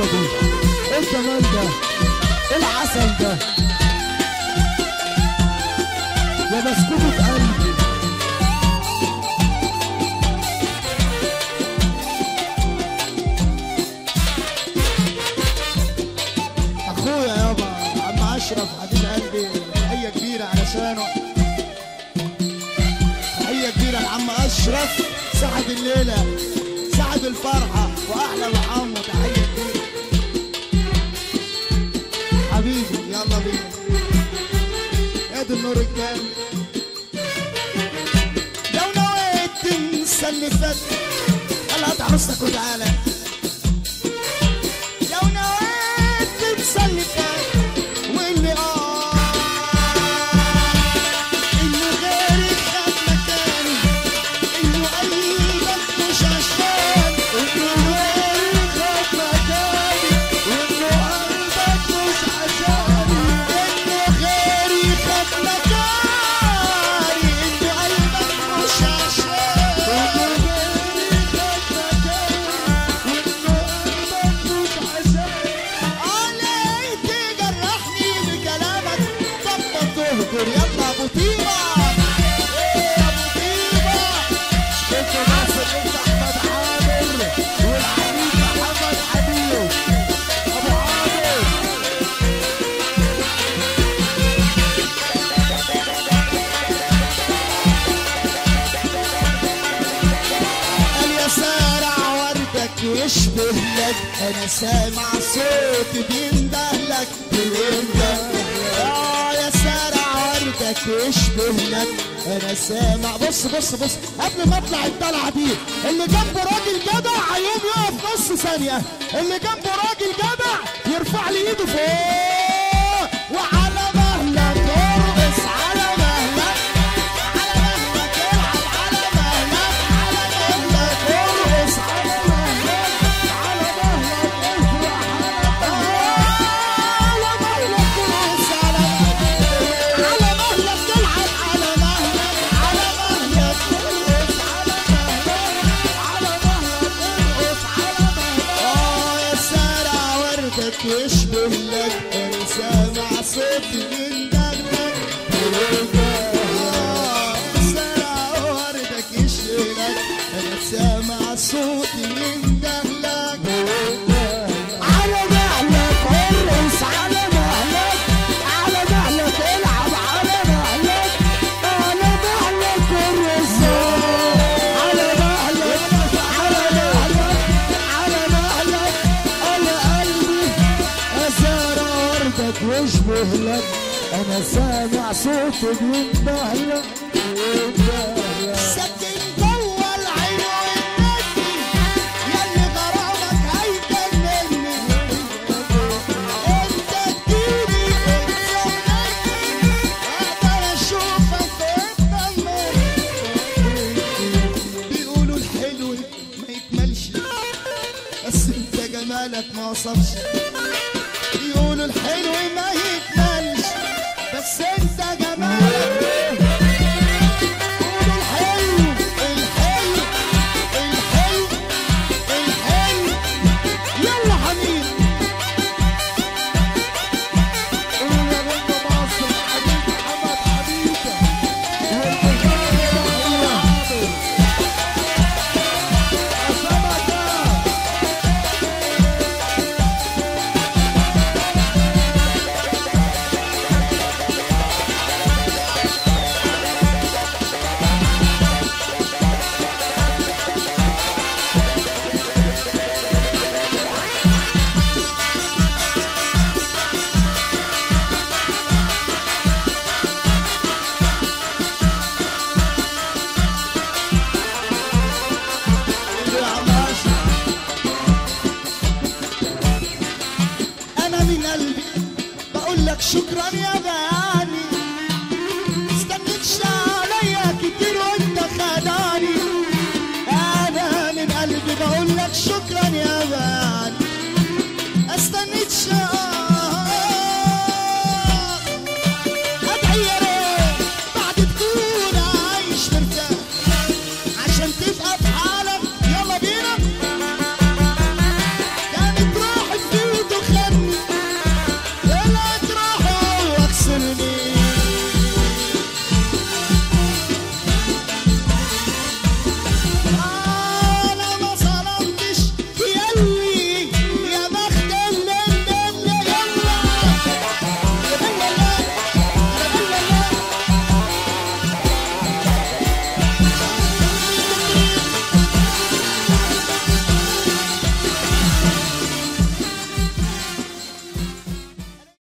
حبيبي ايه الجمال ده ايه العسل ده يا مسكوبة قلبي اخويا يابا عم اشرف حبيب قلبي تحيه كبيره علشانه تحيه كبيره لعم اشرف سعد الليله سعد الفرحه واحلى وعمه تحيه كبيره حبيبي يلا بينا يا دي النور الكامل لو نويت تنسى اللي فات خلها عروستك وتعالى لو نويت تنسى اللي فات واللي اه انه غيري خد مكاني انه قلبك مش عشان انه غيري خد مكاني وانه قلبك مش عشاني انه غيري خد مكاني انه قلبك مش عشاني انه غيري خد مكاني وانه قلبك مش عشاني علي تجرحني بكلامك بطل تهجر يلا ابو طيبه ايه ابو طيبه انت ناصر انت احمد عامر والحبيب محمد حبيب ابو عامر قال يا سارع وردك يشبه لك انا سامع صوت بينده لك بينده اه يا سارع وردك يشبه لك انا سامع بص بص بص قبل ما اطلع الطلعه دي اللي جنبه راجل جدع هيقوم يقف نص ثانيه اللي جنبه راجل جدع يرفع لي ايده فوق وعلى مهلك ارقص على مهلك على مهلك العب على مهلك على مهلك ارقص على مهلك على مهلك افرح على مهلك ارقص على مهلك على مهلك العب على مهلك على مهلك ارقص على مهلك على مهلك ارقص على مهلك اه يا سارع وردك يشبه لك انا سامع صوت من دمك سارع وردك يشبه لك انا سامع صوت من دهلك على مهلك ارقص على مهلك على مهلك العب على مهلك على مهلك ارقص على مهلك على مهلك على مهلك على قلبي أزار وردك واشبه لك أنا سامع صوت بينده لك بينده لك سكن جوه العين والنجم ياللي غرامك هيجنني انت تجيني انت ونجمي اقدر اشوفك وانت بيقولوا الحلو ما يكملش بس انت جمالك ما وصفش بيقولوا الحلو ما يكملش بس انت جمالك قولوا الحلو الحلو الحلو الحلو يلا حبيبي قول يا بنت مصر حبيب محمد حبيبة والحجاب يا عامر أسامة يا عماش انا من قلبي بقول لك شكرا يا غالي استنيتش عليا كتير وانت خداني انا من قلبي بقول لك شكرا يا غالي استنيتش